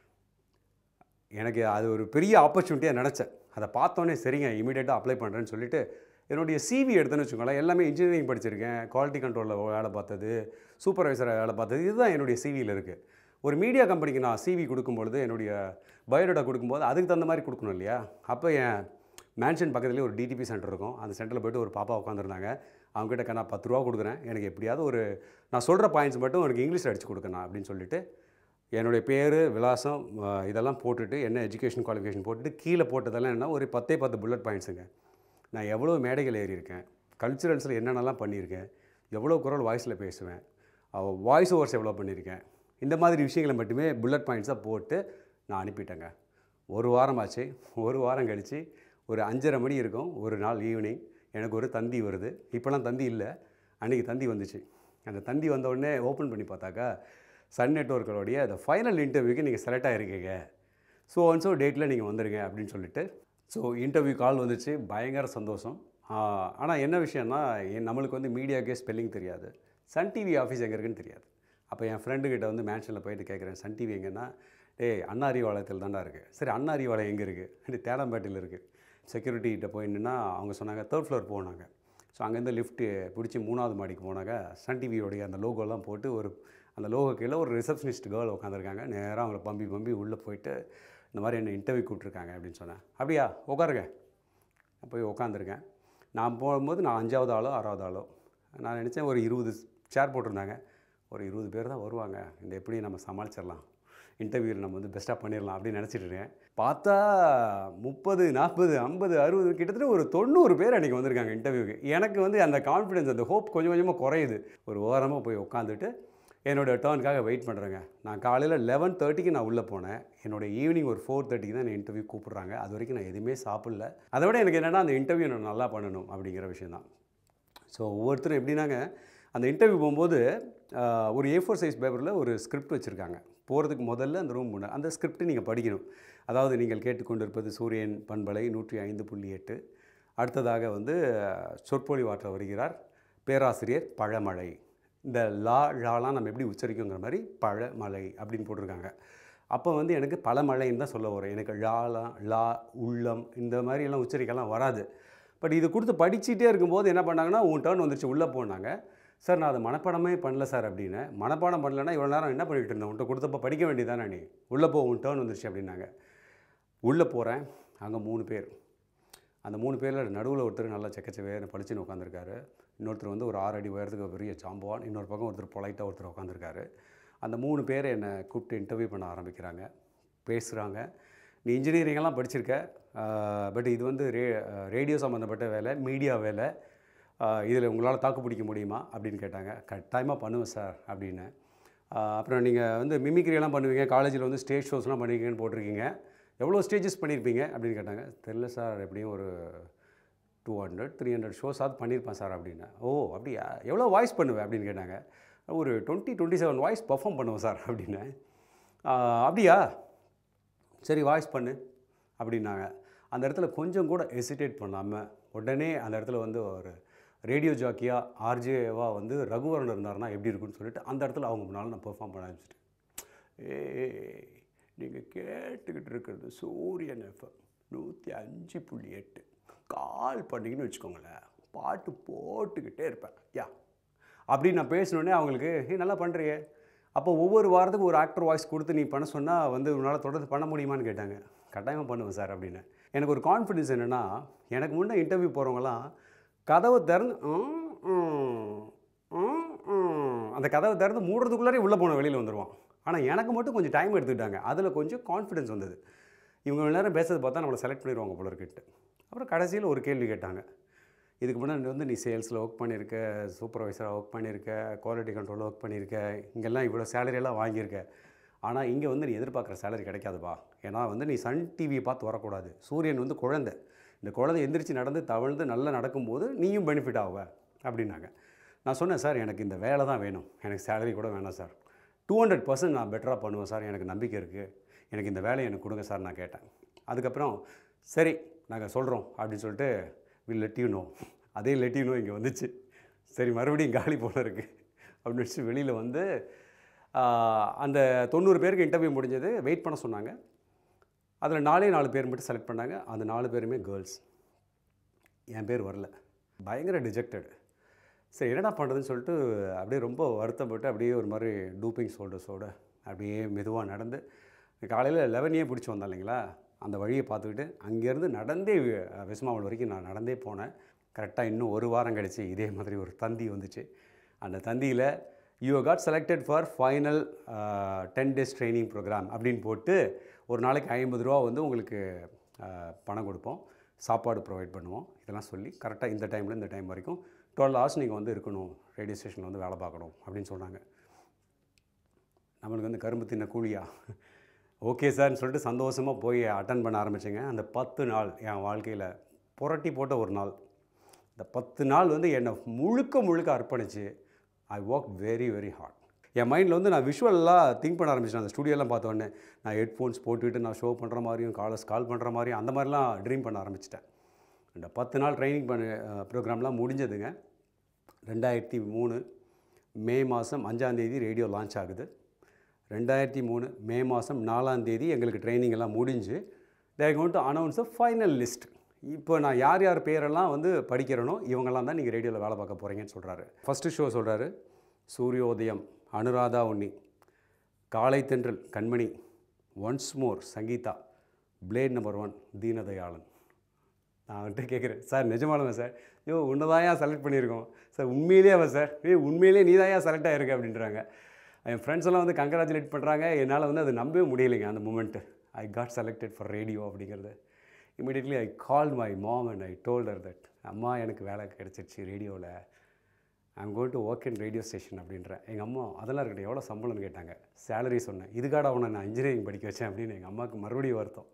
எனக்கு அது ஒரு பெரிய ஆப்பர்ச்சுனிட்டியாக நினச்சேன் அதை பார்த்தோன்னே சரிங்க இமீடியட்டாக அப்ளை பண்ணுறேன்னு சொல்லிட்டு என்னுடைய சிவி எடுத்தேன்னு வச்சுக்கோங்களேன் எல்லாமே இன்ஜினியரிங் படிச்சிருக்கேன் குவாலிட்டி கண்ட்ரோலில் வேலை பார்த்தது சூப்பர்வைசராக வேலை பார்த்தது இதுதான் என்னுடைய சிவியில் இருக்குது ஒரு மீடியா கம்பெனிக்கு நான் சிவி கொடுக்கும்பொழுது என்னுடைய பயோடேட்டா கொடுக்கும்போது அதுக்கு தகுந்த மாதிரி கொடுக்கணும் இல்லையா அப்போ என் மேன்ஷன் பக்கத்துலேயே ஒரு டிடிபி சென்டர் இருக்கும் அந்த சென்டரில் போய்ட்டு ஒரு பாப்பா உட்காந்துருந்தாங்க அவங்ககிட்ட நான் பத்து ரூபா கொடுக்குறேன் எனக்கு எப்படியாவது ஒரு நான் சொல்கிற பாயிண்ட்ஸ் மட்டும் எனக்கு இங்கிலீஷில் அடிச்சு கொடுக்கணும் அப்படின்னு சொல்லிட்டு என்னுடைய பேர் விலாசம் அஹ், இதெல்லாம் போட்டுட்டு என்ன எஜுகேஷன் குவாலிஃபிகேஷன் போட்டுட்டு கீழே போட்டதெல்லாம் என்ன ஒரு பத்தே பத்து புல்லட் பாயிண்ட்ஸுங்க நான் எவ்வளோ மேடைகள் ஏறியிருக்கேன் கல்ச்சுரல்ஸில் என்னென்னலாம் பண்ணியிருக்கேன் எவ்வளோ குரல் வாய்ஸில் பேசுவேன் வாய்ஸ் ஓவர்ஸ் எவ்வளோ பண்ணியிருக்கேன் இந்த மாதிரி விஷயங்களை மட்டுமே புல்லட் பாயிண்ட்ஸாக போட்டு நான் அனுப்பிட்டேங்க ஒரு வாரம் ஆச்சு ஒரு வாரம் கழித்து ஒரு அஞ்சரை மணி இருக்கும் ஒரு நாள் ஈவினிங் எனக்கு ஒரு தந்தி வருது இப்போலாம் தந்தி இல்லை அன்றைக்கி தந்தி வந்துச்சு அந்த தந்தி வந்த உடனே ஓப்பன் பண்ணி பார்த்தாக்கா சன் நெட்ஒர்க்கோடைய அந்த ஃபைனல் இன்டர்வியூக்கு நீங்கள் செலக்ட் ஆகிருக்கீங்க ஸோ ஒன் ஸோ டேட்டில் நீங்கள் வந்துடுங்க அப்படின்னு சொல்லிட்டு ஸோ இன்டர்வியூ கால் வந்துச்சு பயங்கர சந்தோஷம் ஆனால் என்ன விஷயம்னா என் நம்மளுக்கு வந்து மீடியாக்கே ஸ்பெல்லிங் தெரியாது சன் டிவி ஆஃபீஸ் எங்கே இருக்குன்னு தெரியாது அப்போ என் ஃப்ரெண்டுக்கிட்ட வந்து மேன்ஷனில் போயிட்டு கேட்குறேன் சன் டிவி எங்கன்னா டேய் அண்ணா அறிவாலயத்தில் தான்டா இருக்குது சரி அண்ணா அறிவாலயம் எங்கே இருக்குது தேடம்பேட்டையில் இருக்குது செக்யூரிட்டிகிட்ட போய் நின்னா அவங்க சொன்னாங்க தேர்ட் ஃப்ளோர் போனாங்க ஸோ அங்கேருந்து லிஃப்ட்டு பிடிச்சி மூணாவது மாடிக்கு போனாங்க சன் டிவியோடைய அந்த லோகோலாம் போட்டு ஒரு அந்த லோகோ கீழே ஒரு ரிசப்ஷனிஸ்ட் கேர்ள் உட்காந்துருக்காங்க நேராக அவங்கள பம்பி பம்பி உள்ளே போயிட்டு இந்த மாதிரி என்னை இன்டர்வியூ கூப்பிட்ருக்காங்க அப்படின்னு சொன்னேன் அப்படியா உட்காருங்க நான் போய் உட்காந்துருக்கேன் நான் போகும்போது நான் அஞ்சாவது ஆளோ ஆறாவது ஆளோ நான் நினச்சேன் ஒரு இருபது சேர் போட்டிருந்தாங்க ஒரு இருபது பேர் தான் வருவாங்க இந்த எப்படி நம்ம சமாளிச்சிடலாம் இன்டர்வியூவில் நம்ம வந்து பெஸ்ட்டாக பண்ணிடலாம் அப்படின்னு நினச்சிட்டு இருக்கேன் பார்த்தா முப்பது நாற்பது ஐம்பது அறுபது கிட்டத்தட்ட ஒரு தொண்ணூறு பேர் அன்றைக்கி வந்திருக்காங்க இன்டர்வியூக்கு எனக்கு வந்து அந்த கான்ஃபிடன்ஸ் அந்த ஹோப் கொஞ்சம் கொஞ்சமாக குறையுது ஒரு ஓரமாக போய் உட்காந்துட்டு என்னோடய டேர்னுக்காக வெயிட் பண்ணுறேங்க நான் காலையில் லெவன் தேர்ட்டிக்கு நான் உள்ளே போனேன் என்னோட ஈவினிங் ஒரு ஃபோர் தேர்ட்டிக்கு தான் என்னை இன்டர்வியூ கூப்பிட்றாங்க அது வரைக்கும் நான் எதுவுமே சாப்பிடல அதை விட எனக்கு என்னென்னா அந்த இன்டர்வியூ நான் நல்லா பண்ணணும் அப்படிங்கிற விஷயம் தான் ஸோ ஒவ்வொருத்தரும் எப்படின்னாங்க அந்த இன்டர்வியூ போகும்போது ஆஹ், ஒரு ஏ ஃபோர் சைஸ் பேப்பரில் ஒரு ஸ்கிரிப்ட் வச்சுருக்காங்க போகிறதுக்கு முதல்ல அந்த ரூம் முன்ன அந்த ஸ்கிரிப்ட் நீங்கள் படிக்கணும் அதாவது நீங்கள் கேட்டுக்கொண்டிருப்பது சூரியன் பண்பலை நூற்றி ஐந்து புள்ளி எட்டு அடுத்ததாக வந்து ஆஹ், சொற்பொழிவாற்ற வருகிறார் பேராசிரியர் பழமழை இந்த லா ழாலாம் நம்ம எப்படி உச்சரிக்குங்கிற மாதிரி பழமழை அப்படின்னு போட்டிருக்காங்க அப்போ வந்து எனக்கு பழமழைன்னு தான் சொல்ல வரும் எனக்கு ழாலாம் லா உள்ளம் இந்த மாதிரி எல்லாம் உச்சரிக்கலாம் வராது பட் இது கொடுத்து படிச்சுட்டே இருக்கும்போது என்ன பண்ணாங்கன்னா உன் டேர்ன் வந்துருச்சு உள்ளே போனாங்க சார் நான் அதை மனப்பாடமே பண்ணல சார் அப்படின்னு மனப்பாடம் பண்ணலன்னா இவ்வளோ நேரம் என்ன பண்ணிட்டு இருந்தேன் உன்ட்ட கொடுத்தப்ப படிக்க வேண்டியதானே நீ உள்ளே போ உன் டேர்ன் வந்துருச்சு அப்படின்னாங்க உள்ளே போகிறேன் அங்கே மூணு பேர் அந்த மூணு பேரில் நடுவில் ஒருத்தர் நல்லா செக்கச்சவேன்னு படிச்சுன்னு உட்காந்துருக்காரு இன்னொருத்தர் வந்து ஒரு ஆறு அடி உயரத்துக்கு பெரிய சாம்பவான் இன்னொரு பக்கம் ஒருத்தர் பொலைட்டாக ஒருத்தர் உட்காந்துருக்காரு அந்த மூணு பேர் என்னை கூப்பிட்டு இன்டர்வியூ பண்ண ஆரம்பிக்கிறாங்க பேசுகிறாங்க நீ இன்ஜினியரிங்கெல்லாம் படிச்சிருக்க பட் இது வந்து ரே ரேடியோ சம்மந்தப்பட்ட வேலை மீடியா வேலை இதில் உங்களால் தாக்கு பிடிக்க முடியுமா அப்படின்னு கேட்டாங்க கட்டாயமாக பண்ணுவேன் சார் அப்படின்னு ஆஹ் அப்புறம் நீங்கள் வந்து mimicry எல்லாம் பண்ணுவீங்க காலேஜில் வந்து ஸ்டேஜ் ஷோஸ்லாம் பண்ணுவீங்கன்னு போட்டிருக்கீங்க எவ்வளோ ஸ்டேஜஸ் பண்ணியிருப்பீங்க அப்படின்னு கேட்டாங்க தெரில சார் எப்படியும் ஒரு two hundred three hundred shows ஆகுது பண்ணியிருப்பேன் சார் அப்படின்னு ஓ அப்படியா எவ்வளோ வாய்ஸ் பண்ணுவேன் அப்படின்னு கேட்டாங்க ஒரு twenty twenty seven voice perform பண்ணுவேன் சார் அப்படின்னு ஆஹ் அப்படியா சரி வாய்ஸ் பண்ணு அப்படின்னாங்க அந்த இடத்துல கொஞ்சம் கூட ஹெசிடேட் பண்ணாமல் உடனே அந்த இடத்துல வந்து ஒரு ரேடியோ ஜாக்கியாக ஆர்ஜேவா வந்து ரகுவரன் இருந்தாருன்னா எப்படி இருக்குன்னு சொல்லிட்டு அந்த இடத்துல அவங்க முன்னால் நான் பெர்ஃபார்ம் பண்ண ஆரம்பிச்சிட்டேன் ஏய் நீங்கள் கேட்டுக்கிட்டு இருக்கிறது சூரியன் எஃப்எம் நூற்றி அஞ்சு புள்ளி எட்டு கால் பண்ணிங்கன்னு வச்சுக்கோங்களேன் பாட்டு போட்டுக்கிட்டே இருப்பேன் யா அப்படி நான் பேசினோடனே அவங்களுக்கு "ஏய் நல்லா பண்ணுறியே அப்போ ஒவ்வொரு வாரத்துக்கும் ஒரு ஆக்டர் வாய்ஸ் கொடுத்து நீ பண்ண சொன்னால் வந்து உன்னால் தொடர்ந்து பண்ண முடியுமான்னு கேட்டாங்க கட்டாயமாக பண்ணுவேன் சார் அப்படின்னு எனக்கு ஒரு கான்ஃபிடன்ஸ் என்னென்னா எனக்கு முன்னே இன்டர்வியூ போகிறவங்களாம் கதவை திறந்து ம், ம், ம், ம். அந்த கதவை திறந்து மூடுறதுக்குள்ளாரே உள்ளே போன வெளியில் வந்துடுவான் ஆனால் எனக்கு மட்டும் கொஞ்சம் டைம் எடுத்துக்கிட்டாங்க அதில் கொஞ்சம் கான்ஃபிடன்ஸ் வந்தது இவங்க இவ்வளவு நேரம் பேசுறது பார்த்தா நம்மளை செலக்ட் பண்ணிடுவாங்க போல இருக்குன்ட்டு அப்புறம் கடைசியில் ஒரு கேள்வி கேட்டாங்க இதுக்கு முன்னாடி வந்து நீ சேல்ஸில் ஒர்க் பண்ணியிருக்க சூப்பர்வைசராக ஒர்க் பண்ணியிருக்க குவாலிட்டி கண்ட்ரோலில் ஒர்க் பண்ணியிருக்க இங்கெல்லாம் இவ்வளோ சேலரியெல்லாம் வாங்கியிருக்க ஆனால் இங்கே வந்து நீ எதிர்பார்க்குற சேலரி கிடைக்காதுப்பா ஏன்னா வந்து நீ சன் டிவியை பார்த்து வரக்கூடாது சூரியன் வந்து குழந்தை இந்த குழந்தை எந்திரிச்சு நடந்து தவழ்ந்து நல்லா நடக்கும்போது நீயும் பெனிஃபிட் ஆகுவ அப்படின்னாங்க நான் சொன்னேன் சார் எனக்கு இந்த வேலை தான் வேணும் எனக்கு சேலரி கூட வேணாம் சார் டூ ஹண்ட்ரட் பர்சன்ட் நான் பெட்டராக பண்ணுவேன் சார் எனக்கு நம்பிக்கை இருக்குது எனக்கு இந்த வேலையை எனக்கு கொடுங்க சார் நான் கேட்டேன் அதுக்கப்புறம் சரி நாங்கள் சொல்கிறோம் அப்படின்னு சொல்லிட்டு வில் லெட்டியூனோ அதே லெட்டியூனோ இங்கே வந்துச்சு சரி மறுபடியும் காலி போல இருக்குது அப்படின்னு வச்சு வெளியில் வந்து ஆஹ், அந்த தொண்ணூறு பேருக்கு இன்டர்வியூ முடிஞ்சது வெயிட் பண்ண சொன்னாங்க அதில் நாலே நாலு பேர் மட்டும் செலக்ட் பண்ணாங்க அந்த நாலு பேருமே கேர்ள்ஸ் என் பேர் வரல பயங்கர டிஜெக்டட் சரி என்னடா பண்ணுறதுன்னு சொல்லிட்டு அப்படியே ரொம்ப வருத்தப்பட்டு அப்படியே ஒரு மாதிரி டூப்பிங் ஷோல்டர்ஸோட அப்படியே மெதுவாக நடந்து காலையில் லெவனையே பிடிச்சி வந்தேன் இல்லைங்களா அந்த வழியை பார்த்துக்கிட்டு அங்கேருந்து நடந்தே விஸ்மாவல் வரைக்கும் நான் நடந்தே போனேன் கரெக்டாக இன்னும் ஒரு வாரம் கழிச்சு இதே மாதிரி ஒரு தந்தி வந்துச்சு அந்த தந்தியில் you got selected for final ten days training program அப்படின்னு போட்டு ஒரு நாளைக்கு ஐம்பது ரூபா வந்து உங்களுக்கு அஹ், பணம் கொடுப்போம் சாப்பாடு ப்ரொவைட் பண்ணுவோம் இதெல்லாம் சொல்லி கரெக்டாக இந்த டைமில் இந்த டைம் வரைக்கும் டுவெல் ஹவர்ஸ் நீங்கள் வந்து இருக்கணும் ரேடியோ ஸ்டேஷனில் வந்து வேலை பார்க்கணும் அப்படின்னு சொன்னாங்க நம்மளுக்கு வந்து கரும்பு தின்ன கூலியா ஓகே சார்னு சொல்லிட்டு சந்தோஷமாக போய் அட்டன் பண்ண ஆரம்பிச்சேங்க அந்த பத்து நாள் என் வாழ்க்கையில் புரட்டி போட்ட ஒரு நாள் இந்த பத்து நாள் வந்து என்னை முழுக்க முழுக்க அர்ப்பணிச்சு I work very very hard என் மைண்டில் வந்து நான் விஷுவலாக திங்க் பண்ண ஆரம்பிச்சேன் அந்த ஸ்டுடியோலாம் பார்த்த உடனே நான் ஹெட்ஃபோன்ஸ் போட்டுக்கிட்டு நான் ஷோ பண்ணுற மாதிரியும் காலர்ஸ் கால் பண்ணுற மாதிரியும் அந்த மாதிரிலாம் ட்ரீம் பண்ண ஆரம்பிச்சிட்டேன் இந்த பத்து நாள் ட்ரைனிங் பண்ண ப்ரோக்ராம்லாம் முடிஞ்சதுங்க ரெண்டாயிரத்தி மூணு மே மாதம் அஞ்சாந்தேதி ரேடியோ லான்ச் ஆகுது ரெண்டாயிரத்தி மூணு மே மாதம் நாலாந்தேதி எங்களுக்கு ட்ரைனிங் எல்லாம் முடிஞ்சு there gone to announce a final list இப்போ நான் யார் யார் பேரெல்லாம் வந்து படிக்கிறேனோ இவங்கெல்லாம் தான் நீங்கள் ரேடியோவில் வேலை பார்க்க போகிறீங்கன்னு சொல்கிறாரு ஃபஸ்ட்டு ஷோ சொல்கிறாரு சூரியோதயம் அனுராதா உன்னி காலை தென்றல் Kanmani once more Sangeetha plate number one Deenadayalan நான் வந்துட்டு கேட்குறேன் சார் நிஜமாலுமே சார் ஐயோ உன்னதாயா செலக்ட் பண்ணியிருக்கோம் சார் உண்மையிலேயே அவன் சார் ஏய் உண்மையிலேயே நீ தாயா செலக்ட் ஆகிருக்க அப்படின்றாங்க என் ஃப்ரெண்ட்ஸ் எல்லாம் வந்து கங்க்ராச்சுலேட் பண்ணுறாங்க என்னால் வந்து அது நம்பவே முடியலைங்க அந்த moment I got selected for radio அப்படிங்கிறது immediately I call my mom and I told her that அம்மா எனக்கு வேலை கிடச்சிருச்சு ரேடியோவில் I'm going to work in radio station அப்படின்றேன் எங்கள் அம்மா அதெல்லாம் இருக்கட்டும் எவ்வளோ சம்பளம்னு கேட்டாங்க சேலரி சொன்னேன் இதுக்காக அவனை நான் இன்ஜினியரிங் படிக்க வச்சேன் அப்படின்னு எங்கள் அம்மாவுக்கு மறுபடியும் வருத்தம்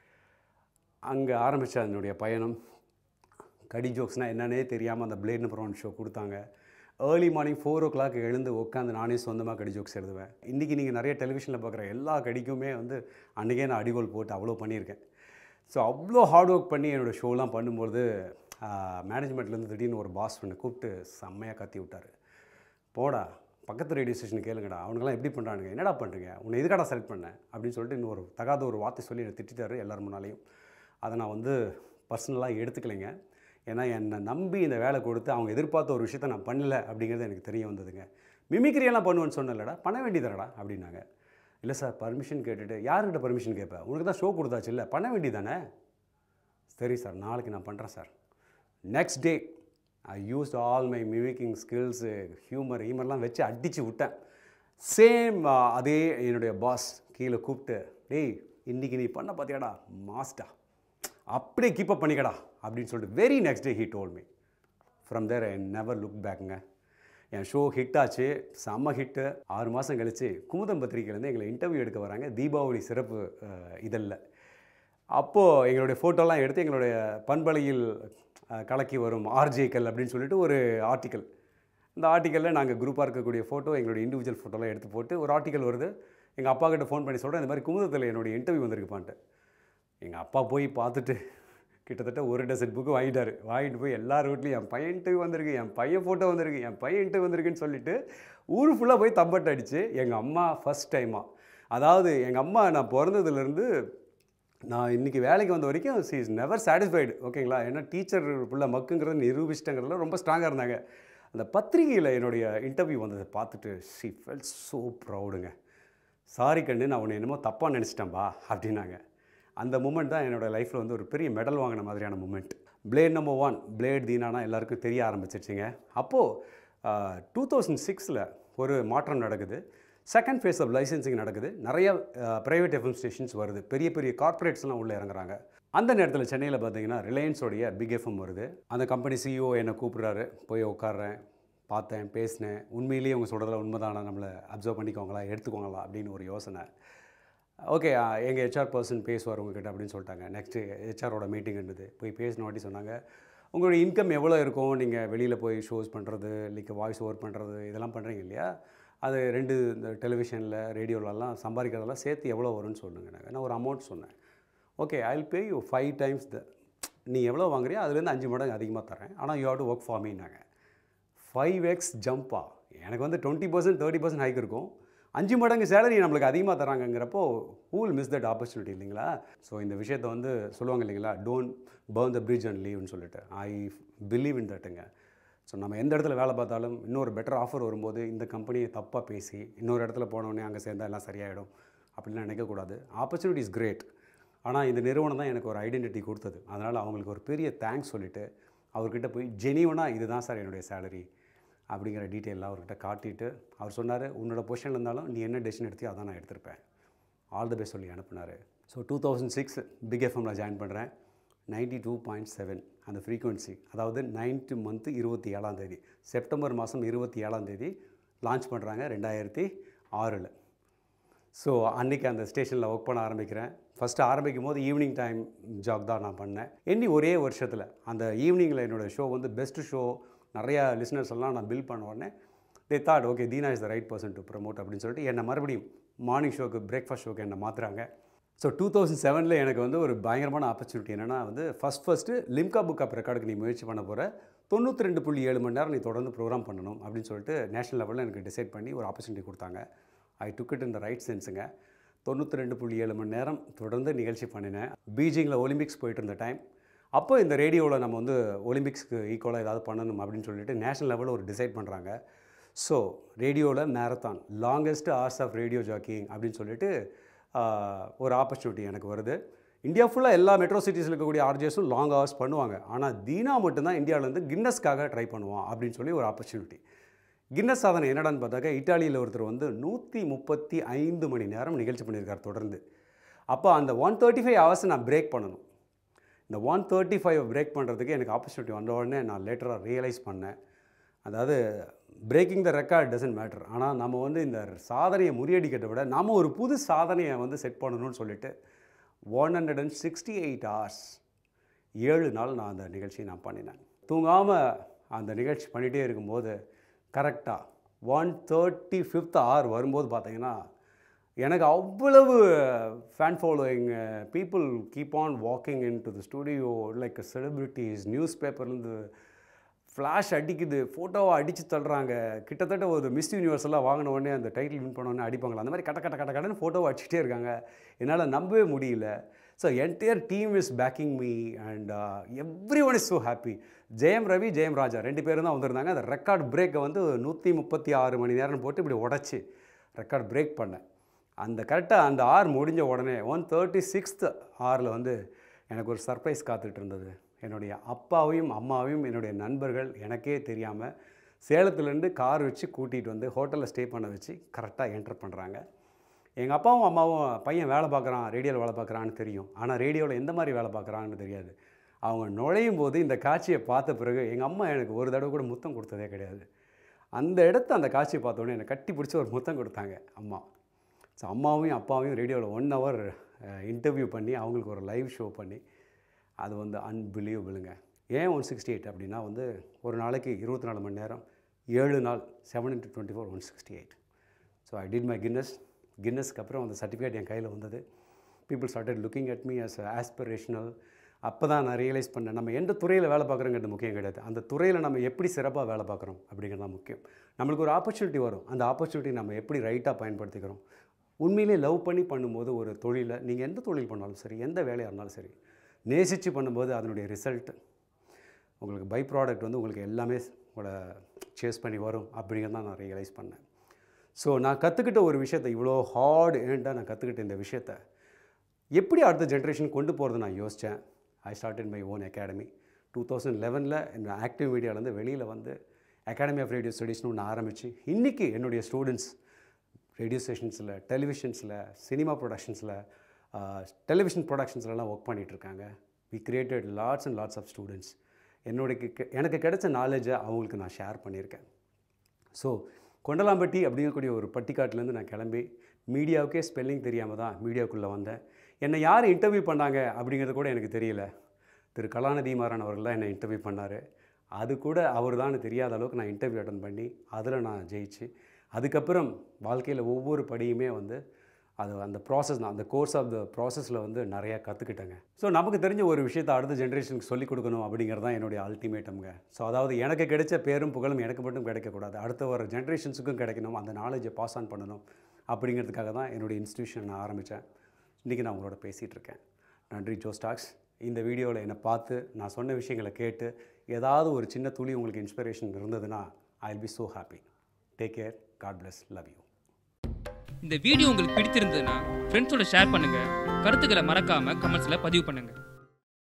அங்கே ஆரம்பித்த என்னுடைய பயணம் கடி ஜோக்ஸ்னால் என்னன்னே தெரியாமல் அந்த பிளேட்னு ப்ரௌன் ஷோ கொடுத்தாங்க early morning four o'clock எழுந்து உட்காந்து நானே சொந்தமாக கடி ஜோக்ஸ் எழுதுவேன் இன்றைக்கி நீங்கள் நிறைய டெலிவிஷனில் பார்க்குற எல்லா கடிக்குமே வந்து அன்றைக்கே நான் அடிகோல் போட்டு அவ்வளோ பண்ணியிருக்கேன் ஸோ அவ்வளோ ஹார்ட் ஒர்க் பண்ணி என்னோடய ஷோலாம் பண்ணும்போது மேனேஜ்மெண்ட்லேருந்து திடீர்னு ஒரு பாஸ் ஒன்று கூப்பிட்டு செம்மையாக கத்தி விட்டார் போடா பக்கத்து ரேடியோ ஸ்டேஷன் கேளுங்கடா அவனுங்களாம் எப்படி பண்ணுறானுங்க என்னடா பண்ணுறீங்க உன்னை எதுக்காடா செலக்ட் பண்ணேன் அப்படின்னு சொல்லிட்டு இன்னொரு தகாத ஒரு வார்த்தை சொல்லி என்னை திட்டிட்டாரு எல்லார் முன்னாலையும் அதை நான் வந்து பர்சனலாக எடுத்துக்கலைங்க ஏன்னா என்னை நம்பி இந்த வேலை கொடுத்து அவங்க எதிர்பார்த்த ஒரு விஷயத்த நான் பண்ணல அப்படிங்கிறது எனக்கு தெரிய வந்ததுங்க மிமிக்ரியெல்லாம் பண்ணுவேன்னு சொன்னலடா பண்ண வேண்டியதானடா அப்படின்னாங்க இல்லை சார் பர்மிஷன் கேட்டுட்டு யார்கிட்ட பர்மிஷன் கேட்பேன் உனக்கு தான் ஷோ கொடுத்தாச்சு இல்லை பண்ண வேண்டியதானே சரி சார் நாளைக்கு நான் பண்ணுறேன் sir next day I used all my mimicking skills humour ஹியூமர்லாம் வச்சு அடித்து விட்டேன் சேம் அதே என்னுடைய பாஸ் கீழே கூப்பிட்டு டேய் இன்றைக்கி நீ பண்ண பார்த்தியாடா மாஸ்டா அப்படியே கீப் அப் பண்ணிக்கடா அப்படின்னு சொல்லிட்டு very next day he told me from there I never look பேக்குங்க என் ஷோ ஹிட் ஆச்சு செம்ம ஹிட்டு ஆறு மாதம் கழிச்சு குமுதம் பத்திரிக்கையிலேருந்து எங்களை இன்டர்வியூ எடுக்க வராங்க தீபாவளி சிறப்பு இதழில் அப்போது எங்களுடைய ஃபோட்டோலாம் எடுத்து எங்களுடைய பண்பலையில் அஹ், கலக்கி வரும் ஆர்ஜேக்கள் அப்படின்னு சொல்லிட்டு ஒரு ஆர்டிக்கல் இந்த ஆர்டிக்கலில் நாங்கள் குரூப்பாக இருக்கக்கூடிய ஃபோட்டோ எங்களுடைய இண்டிவிஜுவல் ஃபோட்டோலாம் எடுத்து போட்டு ஒரு ஆர்டிக்கல் வருது எங்கள் அப்பா கிட்ட ஃபோன் பண்ணி சொல்கிறேன் இந்த மாதிரி குமுதத்தில் என்னுடைய இன்டர்வியூ வந்திருக்குப்பான்ட்டு எங்கள் அப்பா போய் பார்த்துட்டு கிட்டத்தட்ட ஒரு டசன் புக்கு வாங்கிட்டாரு வாங்கிட்டு போய் எல்லார் வீட்லையும் என் பையன் இன்டர்வியூ வந்திருக்கு என் பையன் ஃபோட்டோ வந்திருக்கு என் பையன் இன்டர்வியூ வந்திருக்குன்னு சொல்லிட்டு ஊர் ஃபுல்லாக போய் தம்பட்டு அடிச்சு எங்கள் அம்மா ஃபஸ்ட் டைமாக அதாவது எங்கள் அம்மா நான் பிறந்ததுலேருந்து நான் இன்றைக்கி வேலைக்கு வந்த வரைக்கும் சி இஸ் நெவர் சாட்டிஸ்ஃபைடு ஓகேங்களா ஏன்னா டீச்சர் புள்ள மக்குங்கிறத நிரூபிச்சிட்டங்கிறதுல ரொம்ப ஸ்ட்ராங்காக இருந்தாங்க அந்த பத்திரிகையில் என்னுடைய இன்டர்வியூ வந்ததை பார்த்துட்டு ஷி ஃபெல் ஸோ ப்ரௌடுங்க சாரி கண்ணு நான் உன்னை என்னமோ தப்பாக நினச்சிட்டேன்பா அப்படின்னாங்க அந்த மூமெண்ட் தான் என்னோடய லைஃப்பில் வந்து ஒரு பெரிய மெடல் வாங்கின மாதிரியான moment plate number one plate தீனானா எல்லாருக்கும் தெரிய ஆரம்பிச்சிருச்சுங்க அப்போது டூ தௌசண்ட் சிக்ஸில் ஒரு மாற்றம் நடக்குது செகண்ட் ஃபேஸ் ஆஃப் லைசன்சிங் நடக்குது நிறைய ப்ரைவேட் எஃப்எம் ஸ்டேஷன்ஸ் வருது பெரிய பெரிய கார்ப்பரேட்ஸ்லாம் உள்ளே இறங்குறாங்க அந்த நேரத்தில் சென்னையில் பார்த்தீங்கன்னா ரிலையன்ஸோடைய பிக் எஃப்எம் வருது அந்த கம்பெனி சிஇஓ என்னை கூப்பிட்றாரு போய் உட்காடுறேன் பார்த்தேன் பேசினேன் உண்மையிலேயே அவங்க சொல்கிறதுல உண்மைதானா நம்மளை அப்சர்வ் பண்ணிக்கோங்களா எடுத்துக்கோங்களா அப்படின்னு ஒரு யோசனை ஓகே எங்கள் ஹெச்ஆர் பர்சன் பேசுவார் உங்ககிட்ட அப்படின்னு சொல்லிட்டாங்க நெக்ஸ்ட்டு ஹெச்ஆரோட மீட்டிங் இருந்தது போய் பேசின வாட்டி சொன்னாங்க உங்களோட இன்கம் எவ்வளோ இருக்கும் நீங்கள் வெளியில் போய் ஷோஸ் பண்ணுறது லைக் வாய்ஸ் ஓவர் பண்ணுறது இதெல்லாம் பண்ணுறீங்க இல்லையா அது ரெண்டு இந்த டெலிவிஷனில் ரேடியோலலாம் சம்பாதிக்கிறதெல்லாம் சேர்த்து எவ்வளோ வரும்னு சொல்லுங்க நான் நான் ஒரு அமௌண்ட் சொன்னேன் okay I will pay you five times the நீ எவ்வளோ வாங்குறியோ அதுலேருந்து அஞ்சு மடங்கு அதிகமாக தரேன் ஆனால் you have to work for மீனாங்க ஃபைவ் எக்ஸ் ஜம்பா எனக்கு வந்து twenty percent thirty percent hike இருக்கும் அஞ்சு மடங்கு சேலரி நம்மளுக்கு அதிகமாக தராங்கங்கிறப்போ who will miss that opportunity இல்லைங்களா ஸோ இந்த விஷயத்தை வந்து சொல்லுவாங்க இல்லைங்களா don't burn the bridge and லீவ்னு சொல்லிட்டு ஐ பிலீவ் இன் தட்டுங்க ஸோ நம்ம எந்த இடத்துல வேலை பார்த்தாலும் இன்னொரு பெட்டர் ஆஃபர் வரும்போது இந்த கம்பெனியை தப்பாக பேசி இன்னொரு இடத்துல போனோடனே அங்கே சேர்ந்தா எல்லாம் சரியாயிடும் அப்படிலாம் நினைக்கக்கூடாது ஆப்பர்ச்சுனிட்டி இஸ் கிரேட் ஆனால் இந்த நிறுவனம் தான் எனக்கு ஒரு ஐடென்டிட்டி கொடுத்தது அதனால் அவங்களுக்கு ஒரு பெரிய தேங்க்ஸ் சொல்லிவிட்டு அவர்கிட்ட போய் ஜெனிவனாக இதுதான் சார் என்னுடைய சேலரி அப்படிங்கிற டீட்டெயிலாம் அவர்கிட்ட காட்டிட்டு அவர் சொன்னார் உன்னோட பொசிஷனில் இருந்தாலும் நீ என்ன டெசிஷன் எடுத்தியோ அதான் நான் எடுத்திருப்பேன் ஆல் தி பெஸ்ட் சொல்லி அனுப்புனார் so two thousand six big எஃப்எம்ல ஜாயின் பண்ணுறேன் நைன்டி டூ பாயிண்ட் செவன் அந்த ஃப்ரீக்குவென்சி அதாவது நைன்த்து மந்த்து இருபத்தி ஏழாம் தேதி செப்டம்பர் மாதம் இருபத்தி ஏழாம் தேதி லான்ச் பண்ணுறாங்க ரெண்டாயிரத்தி ஆறில் ஸோ அன்றைக்கி அந்த ஸ்டேஷனில் ஒர்க் பண்ண ஆரம்பிக்கிறேன் ஃபஸ்ட்டு ஆரம்பிக்கும் போது ஈவினிங் டைம் ஜாப் தான் நான் பண்ணேன் எண்ணி ஒரே வருஷத்தில் அந்த ஈவினிங்கில் என்னோடய ஷோ வந்து பெஸ்ட் ஷோ நிறையா லிஸ்னர்ஸ் எல்லாம் நான் பில் பண்ண உடனே they thought okay Deena is the right person to promote அப்படின்னு சொல்லிட்டு என்னை மறுபடியும் மார்னிங் ஷோக்கு பிரேக்ஃபாஸ்ட் ஷோக்கு என்னை மாற்றுறாங்க ஸோ டூ தௌசண்ட் செவனில் எனக்கு வந்து ஒரு பயங்கரமான ஆப்பர்ச்சுனிட்டி என்னென்னா வந்து first first Limca book of ரெக்கார்டுக்கு நீ முயற்சி பண்ண போகிற தொண்ணூற்றி ரெண்டு புள்ளி ஏழு மணி நேரம் நீ தொடர்ந்து ப்ரோக்ராம் பண்ணணும் அப்படின்னு சொல்லிட்டு நேஷனல் லெவலில் எனக்கு டிசைட் பண்ணி ஒரு ஆப்பர்ச்சுனிட்டி கொடுத்தாங்க ஐ டுக் இட் இந்த ரைட் சென்ஸுங்க தொண்ணூற்றி ரெண்டு புள்ளி ஏழு மணி நேரம் தொடர்ந்து நிகழ்ச்சி பண்ணினேன் பீஜிங்கில் ஒலிம்பிக்ஸ் போயிட்டு இருந்த டைம் அப்போ இந்த ரேடியோவில் நம்ம வந்து ஒலிம்பிக்ஸ்க்கு ஈக்குவலாக ஏதாவது பண்ணணும் அப்படின்னு சொல்லிட்டு நேஷனல் லெவலில் ஒரு டிசைட் பண்ணுறாங்க ஸோ ரேடியோவில் marathon longest hours of radio jockeying அப்படின்னு சொல்லிட்டு ஆஹ், ஒரு ஆப்பர்ச்சுனிட்டி எனக்கு வருது இந்தியா ஃபுல்லாக எல்லா மெட்ரோ சிட்டிஸில் இருக்கக்கூடிய ஆர்ஜிஎஸும் லாங் ஹவர்ஸ் பண்ணுவாங்க ஆனால் தீனா மட்டும்தான் இந்தியாவிலேருந்து கின்னஸ்க்காக ட்ரை பண்ணுவான் அப்படின்னு சொல்லி ஒரு ஆப்பர்ச்சுனிட்டி கின்னஸ் சாதனை என்னடான்னு பார்த்தாக்கா இட்டாலியில் ஒருத்தர் வந்து நூற்றி முப்பத்தி ஐந்து மணி நேரம் நிகழ்ச்சி பண்ணியிருக்கார் தொடர்ந்து அப்போ அந்த ஒன் தேர்ட்டி ஃபைவ் ஹவர்ஸ் நான் பிரேக் பண்ணணும் இந்த ஒன் தேர்ட்டி ஃபைவ் பிரேக் பண்ணுறதுக்கு எனக்கு ஆப்பர்ச்சுனிட்டி வந்த உடனே நான் லேட்டராக ரியலைஸ் பண்ணேன் அதாவது breaking the record doesn't matter ஆனால் நம்ம வந்து இந்த சாதனையை முறியடிக்கிறதை விட நாம ஒரு புது சாதனையை வந்து செட் பண்ணணும்னு சொல்லிட்டு one hundred and sixty eight hours ஏழு நாள் நான் அந்த நிகழ்ச்சியை நான் பண்ணினேன் தூங்காமல் அந்த நிகழ்ச்சி பண்ணிகிட்டே இருக்கும்போது கரெக்டாக ஒன் தேர்ட்டி ஃபிஃப்த் ஹவர் வரும்போது பார்த்தீங்கன்னா எனக்கு அவ்வளவு fan following people keep on walking into the studio like celebrities news பேப்பர்லேருந்து ஃப்ளாஷ் அடிக்குது ஃபோட்டோவை அடித்து தள்ளுறாங்க கிட்டத்தட்ட ஒரு மிஸ் யூனிவர்ஸ் எல்லாம் வாங்கின உடனே அந்த டைட்டில் வின் பண்ண உடனே அடிப்பாங்களா அந்த மாதிரி கட்ட கட்ட கட்ட கடன்னு ஃபோட்டோவை அடிச்சுட்டே இருக்காங்க என்னால் நம்பவே முடியல so entire team is backing me and everyone is so happy Jayam Ravi Jayam Raja ரெண்டு பேரும் தான் வந்திருந்தாங்க அந்த ரெக்கார்ட் பிரேக்கை வந்து நூற்றி முப்பத்தி ஆறு மணி நேரம் போட்டு இப்படி உடச்சி ரெக்கார்ட் பிரேக் பண்ணேன் அந்த கரெக்டாக அந்த ஆர் முடிஞ்ச உடனே ஒன் தேர்ட்டி சிக்ஸ்த் ஆரில் வந்து எனக்கு ஒரு சர்ப்ரைஸ் காத்துட்டு இருந்தது என்னுடைய அப்பாவையும் அம்மாவையும் என்னுடைய நண்பர்கள் எனக்கே தெரியாமல் சேலத்துலேருந்து கார் வச்சு கூட்டிகிட்டு வந்து ஹோட்டலில் ஸ்டே பண்ண வச்சு கரெக்டாக என்டர் பண்ணுறாங்க எங்கள் அப்பாவும் அம்மாவும் பையன் வேலை பார்க்குறான் ரேடியோவில் வேலை பார்க்குறான்னு தெரியும் ஆனால் ரேடியோவில் எந்த மாதிரி வேலை பார்க்குறான்னு தெரியாது அவங்க நுழையும் போது இந்த காட்சியை பார்த்த பிறகு எங்கள் அம்மா எனக்கு ஒரு தடவை கூட முத்தம் கொடுத்ததே கிடையாது அந்த இடத்த அந்த காட்சியை பார்த்த உடனே என்னை கட்டி பிடிச்சி ஒரு முத்தம் கொடுத்தாங்க அம்மா ஸோ அம்மாவையும் அப்பாவையும் ரேடியோவில் ஒன் ஹவர் இன்டர்வியூ பண்ணி அவங்களுக்கு ஒரு லைவ் ஷோ பண்ணி அது வந்து அன்பிலீவபிளுங்க ஏன் ஒன் சிக்ஸ்டி எயிட் அப்படின்னா வந்து ஒரு நாளைக்கு இருபத்தி நாலு மணி நேரம் ஏழு நாள் seven into twenty four one sixty eight so I did my Guinness கின்னஸ்க்கு அப்புறம் அந்த சர்டிஃபிகேட் என் கையில் வந்தது people started looking at me as aspirational அப்போ தான் நான் ரியலைஸ் பண்ணேன் நம்ம எந்த துறையில் வேலை பார்க்குறோங்கிறது முக்கியம் கிடையாது அந்த துறையில் நம்ம எப்படி சிறப்பாக வேலை பார்க்குறோம் அப்படிங்கிறது தான் முக்கியம் நம்மளுக்கு ஒரு ஆப்பர்ச்சுனிட்டி வரும் அந்த ஆப்பர்ச்சுனிட்டி நம்ம எப்படி ரைட்டாக பயன்படுத்திக்கிறோம் உண்மையிலே லவ் பண்ணி பண்ணும்போது ஒரு தொழிலை நீங்கள் எந்த தொழில் பண்ணாலும் சரி எந்த வேலையாக இருந்தாலும் சரி நேசித்து பண்ணும்போது அதனுடைய ரிசல்ட் உங்களுக்கு பை ப்ராடக்ட் வந்து உங்களுக்கு எல்லாமே உங்களோட சேஸ் பண்ணி வரும் அப்படிங்கிறத நான் ரியலைஸ் பண்ணேன் ஸோ நான் கற்றுக்கிட்ட ஒரு விஷயத்தை இவ்வளோ ஹார்ட் ஏண்டாக நான் கற்றுக்கிட்ட இந்த விஷயத்த எப்படி அடுத்த ஜென்ரேஷன் கொண்டு போகிறது நான் யோசித்தேன் I started my own academy two thousand லெவனில் என்னோட ஆக்டிவ் மீடியாவிலேருந்து வெளியில் வந்து அகாடமி ஆஃப் ரேடியோ ஸ்டடீஸ்னு ஒன்று ஆரம்பித்து இன்றைக்கி என்னுடைய ஸ்டூடெண்ட்ஸ் ரேடியோ ஸ்டேஷன்ஸில் டெலிவிஷன்ஸில் சினிமா ப்ரொடக்ஷன்ஸில் டெலிவிஷன் ப்ரொடக்ஷன்ஸ்லலாம் ஒர்க் பண்ணிகிட்ருக்காங்க we created lots and lots of students என்னுடைய கெ- எனக்கு கிடைச்ச நாலேஜை அவங்களுக்கு நான் ஷேர் பண்ணியிருக்கேன் ஸோ கொண்டலாம்பட்டி அப்படிங்கக்கூடிய ஒரு பட்டிக்காட்டிலேருந்து நான் கிளம்பி மீடியாவுக்கே ஸ்பெல்லிங் தெரியாமல் தான் மீடியாவுக்குள்ளே வந்தேன் என்னை யார் இன்டர்வியூ பண்ணாங்க அப்படிங்கிறது கூட எனக்கு தெரியல திரு கலாநிதி மாறன் அவர்கள் தான் என்னை இன்டர்வியூ பண்ணார் அது கூட அவர் தான் தெரியாத அளவுக்கு நான் இன்டர்வியூ அட்டன் பண்ணி அதில் நான் ஜெயிச்சு அதுக்கப்புறம் வாழ்க்கையில் ஒவ்வொரு படியுமே வந்து அது அந்த ப்ராசஸ் தான் அந்த கோர்ஸ் ஆஃப் த ப்ராசஸில் வந்து நிறையா கற்றுக்கிட்டேங்க ஸோ நமக்கு தெரிஞ்ச ஒரு விஷயத்தை அடுத்த ஜென்ரேஷனுக்கு சொல்லிக் கொடுக்கணும் அப்படிங்கிறது தான் என்னுடைய அல்டிமேட்டம்ங்க ஸோ அதாவது எனக்கு கிடைச்ச பேரும் புகழும் எனக்கு மட்டும் கிடைக்கக்கூடாது அடுத்த வர ஜென்ரேஷன்ஸுக்கும் கிடைக்கணும் அந்த நாலேஜை பாஸ் ஆன் பண்ணணும் அப்படிங்கிறதுக்காக தான் என்னுடைய இன்ஸ்டியூஷன் நான் ஆரம்பித்தேன் இன்றைக்கி நான் உங்களோட பேசிகிட்டு இருக்கேன் நன்றி ஜோ ஸ்டாக்ஸ் இந்த வீடியோவில் என்னை பார்த்து நான் சொன்ன விஷயங்களை கேட்டு ஏதாவது ஒரு சின்ன துளி உங்களுக்கு இன்ஸ்பிரேஷன் இருந்ததுன்னா I will be so happy take care God bless love you இந்த வீடியோ உங்களுக்கு பிடித்திருந்ததுன்னா ஃப்ரெண்ட்ஸோட ஷேர் பண்ணுங்க கருத்துக்களை மறக்காம கமெண்ட்ஸ்ல பதிவு பண்ணுங்க